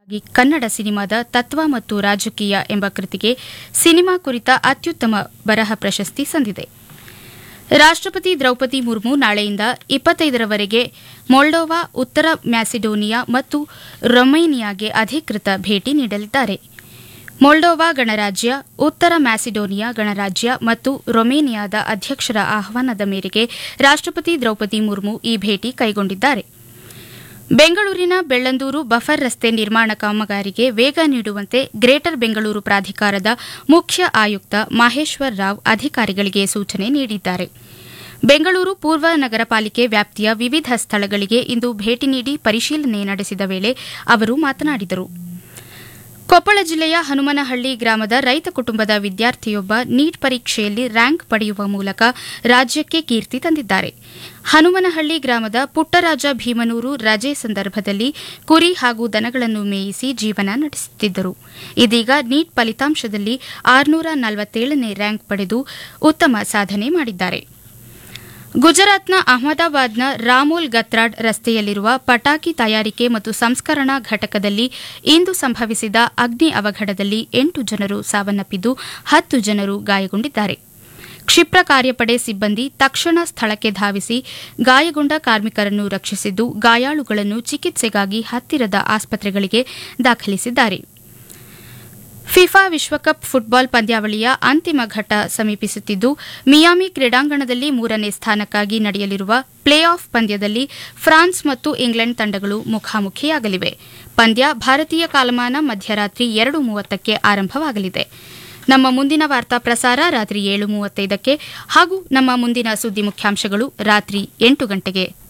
ಈ ಕನ್ನಡ ಸಿನಿಮಾದ ತತ್ವ ಮತ್ತು ರಾಜಕೀಯ ಎಂಬ ಕೃತಿಗೆ ಸಿನಿಮಾ ಕುರಿತ ಅತ್ಯುತ್ತಮ ಬರಹ ಪ್ರಶಸ್ತಿ ಸಂದಿದೆ ರಾಷ್ಟ್ರಪತಿ ದ್ರೌಪದಿ ಮುರ್ಮು ನಾಳೆಯಿಂದ ಇಪ್ಪತ್ತೈದರವರೆಗೆ ಮೊಲ್ಡೋವಾ ಉತ್ತರ ಮ್ಯಾಸಿಡೋನಿಯಾ ಮತ್ತು ರೊಮೇನಿಯಾಗೆ ಅಧಿಕೃತ ಭೇಟಿ ನೀಡಲಿದ್ದಾರೆ ಮೊಲ್ಡೋವಾ ಗಣರಾಜ್ಯ ಉತ್ತರ ಮ್ಯಾಸಿಡೋನಿಯಾ ಗಣರಾಜ್ಯ ಮತ್ತು ರೊಮೇನಿಯಾದ ಅಧ್ಯಕ್ಷರ ಆಹ್ವಾನದ ಮೇರೆಗೆ ರಾಷ್ಟ್ರಪತಿ ದ್ರೌಪದಿ ಮುರ್ಮು ಈ ಭೇಟಿ ಕೈಗೊಂಡಿದ್ದಾರೆ ಬೆಂಗಳೂರಿನ ಬೆಳ್ಳಂದೂರು ಬಫರ್ ರಸ್ತೆ ನಿರ್ಮಾಣ ಕಾಮಗಾರಿಗೆ ವೇಗ ನೀಡುವಂತೆ ಗ್ರೇಟರ್ ಬೆಂಗಳೂರು ಪ್ರಾಧಿಕಾರದ ಮುಖ್ಯ ಆಯುಕ್ತ ಮಹೇಶ್ವರ್ ರಾವ್ ಅಧಿಕಾರಿಗಳಿಗೆ ಸೂಚನೆ ನೀಡಿದ್ದಾರೆ ಬೆಂಗಳೂರು ಪೂರ್ವ ನಗರ ಪಾಲಿಕೆ ವ್ಯಾಪ್ತಿಯ ವಿವಿಧ ಸ್ಥಳಗಳಿಗೆ ಇಂದು ಭೇಟಿ ನೀಡಿ ಪರಿಶೀಲನೆ ನಡೆಸಿದ ವೇಳೆ ಅವರು ಮಾತನಾಡಿದರು ಕೊಪ್ಪಳ ಜಿಲ್ಲೆಯ ಹನುಮನಹಳ್ಳಿ ಗ್ರಾಮದ ರೈತ ಕುಟುಂಬದ ವಿದ್ಯಾರ್ಥಿಯೊಬ್ಬ ನೀಟ್ ಪರೀಕ್ಷೆಯಲ್ಲಿ ರ್ಯಾಂಕ್ ಪಡೆಯುವ ಮೂಲಕ ರಾಜ್ಯಕ್ಕೆ ಕೀರ್ತಿ ತಂದಿದ್ದಾರೆ ಹನುಮನಹಳ್ಳಿ ಗ್ರಾಮದ ಪುಟ್ಟರಾಜ ಭೀಮನೂರು ರಜೆ ಸಂದರ್ಭದಲ್ಲಿ ಕುರಿ ಹಾಗೂ ದನಗಳನ್ನು ಮೇಯಿಸಿ ಜೀವನ ನಡೆಸುತ್ತಿದ್ದರು ಇದೀಗ ನೀಟ್ ಫಲಿತಾಂಶದಲ್ಲಿ ಆರುನೂರ ನಲವತ್ತೇಳನೇ ರ್ಯಾಂಕ್ ಪಡೆದು ಉತ್ತಮ ಸಾಧನೆ ಮಾಡಿದ್ದಾರೆ ಗುಜರಾತ್ನ ಅಹಮದಾಬಾದ್ನ ರಾಮೋಲ್ ಗತ್ರಾಡ್ ರಸ್ತೆಯಲ್ಲಿರುವ ಪಟಾಕಿ ತಯಾರಿಕೆ ಮತ್ತು ಸಂಸ್ಕರಣಾ ಘಟಕದಲ್ಲಿ ಇಂದು ಸಂಭವಿಸಿದ ಅಗ್ನಿ ಅವಘಡದಲ್ಲಿ ಎಂಟು ಜನರು ಸಾವನ್ನಪ್ಪಿದ್ದು ಹತ್ತು ಜನರು ಗಾಯಗೊಂಡಿದ್ದಾರೆ ಕ್ಷಿಪ್ರ ಕಾರ್ಯಪಡೆ ಸಿಬ್ಬಂದಿ ತಕ್ಷಣ ಸ್ಥಳಕ್ಕೆ ಧಾವಿಸಿ ಗಾಯಗೊಂಡ ಕಾರ್ಮಿಕರನ್ನು ರಕ್ಷಿಸಿದ್ದು ಗಾಯಾಳುಗಳನ್ನು ಚಿಕಿತ್ಸೆಗಾಗಿ ಹತ್ತಿರದ ಆಸ್ಪತ್ರೆಗಳಿಗೆ ದಾಖಲಿಸಿದ್ದಾರೆ ಫಿಫಾ ವಿಶ್ವಕಪ್ ಫುಟ್ಬಾಲ್ ಪಂದ್ಯಾವಳಿಯ ಅಂತಿಮ ಘಟ್ಟ ಸಮೀಪಿಸುತ್ತಿದ್ದು ಮಿಯಾಮಿ ಕ್ರೀಡಾಂಗಣದಲ್ಲಿ ಮೂರನೇ ಸ್ಥಾನಕ್ಕಾಗಿ ನಡೆಯಲಿರುವ ಪ್ಲೇ ಆಫ್ ಪಂದ್ಯದಲ್ಲಿ ಫ್ರಾನ್ಸ್ ಮತ್ತು ಇಂಗ್ಲೆಂಡ್ ತಂಡಗಳು ಮುಖಾಮುಖಿಯಾಗಲಿವೆ ಪಂದ್ಯ ಭಾರತೀಯ ಕಾಲಮಾನ ಮಧ್ಯರಾತ್ರಿ ಎರಡು ಮೂವತ್ತಕ್ಕೆ ಆರಂಭವಾಗಲಿದೆ ನಮ್ಮ ಮುಂದಿನ ವಾರ್ತಾ ಪ್ರಸಾರ ರಾತ್ರಿ ಏಳು ಮೂವತ್ತೈದಕ್ಕೆ ಹಾಗೂ ನಮ್ಮ ಮುಂದಿನ ಸುದ್ದಿ ಮುಖ್ಯಾಂಶಗಳು ರಾತ್ರಿ ಎಂಟು ಗಂಟೆಗೆ